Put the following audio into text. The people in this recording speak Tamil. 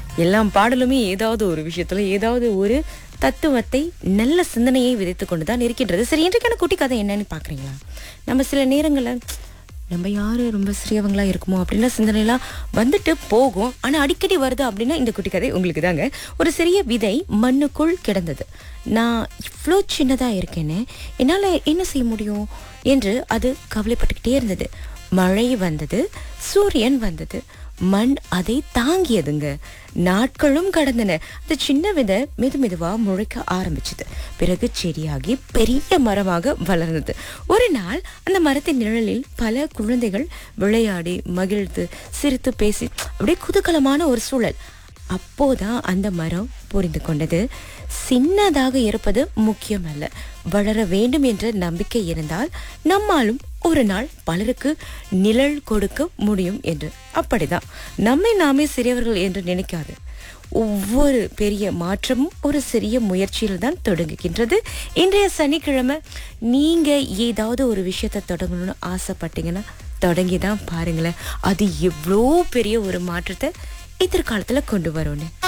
எல்லாம் பாடலுமே ஏதாவது ஒரு விஷயத்துல ஏதாவது ஒரு தத்துவத்தை நல்ல சிந்தனையை விதைத்து கொண்டு தான் இருக்கின்றது சரி இன்றைக்கான குட்டி கதை என்னன்னு பாக்குறீங்களா நம்ம சில நேரங்களில் நம்ம யாரு ரொம்ப சிறியவங்களா இருக்குமோ அப்படின்னா சிந்தனைலாம் வந்துட்டு போகும் ஆனா அடிக்கடி வருது அப்படின்னா இந்த குட்டி கதை உங்களுக்கு தாங்க ஒரு சிறிய விதை மண்ணுக்குள் கிடந்தது நான் இவ்வளோ சின்னதா இருக்கேன்னு என்னால என்ன செய்ய முடியும் என்று அது கவலைப்பட்டுக்கிட்டே இருந்தது மழை வந்தது சூரியன் வந்தது மண் அதை தாங்கியதுங்க நாட்களும் கடந்தன அந்த சின்ன விதை மெது மெதுவா முளைக்க ஆரம்பிச்சது பிறகு செடியாகி பெரிய மரமாக வளர்ந்தது ஒரு நாள் அந்த மரத்தின் நிழலில் பல குழந்தைகள் விளையாடி மகிழ்ந்து சிரித்து பேசி அப்படியே குதூகலமான ஒரு சூழல் அப்போதான் அந்த மரம் புரிந்து கொண்டது சின்னதாக இருப்பது முக்கியமல்ல வளர வேண்டும் என்ற நம்பிக்கை இருந்தால் நம்மாலும் ஒரு நாள் பலருக்கு நிழல் கொடுக்க முடியும் என்று அப்படிதான் நம்மை நாமே சிறியவர்கள் என்று நினைக்காது ஒவ்வொரு பெரிய மாற்றமும் ஒரு சிறிய முயற்சியில் தான் தொடங்குகின்றது இன்றைய சனிக்கிழமை நீங்க ஏதாவது ஒரு விஷயத்தை தொடங்கணும்னு ஆசைப்பட்டீங்கன்னா தொடங்கி தான் பாருங்களேன் அது எவ்வளோ பெரிய ஒரு மாற்றத்தை எதிர்காலத்துல கொண்டு வரும்னு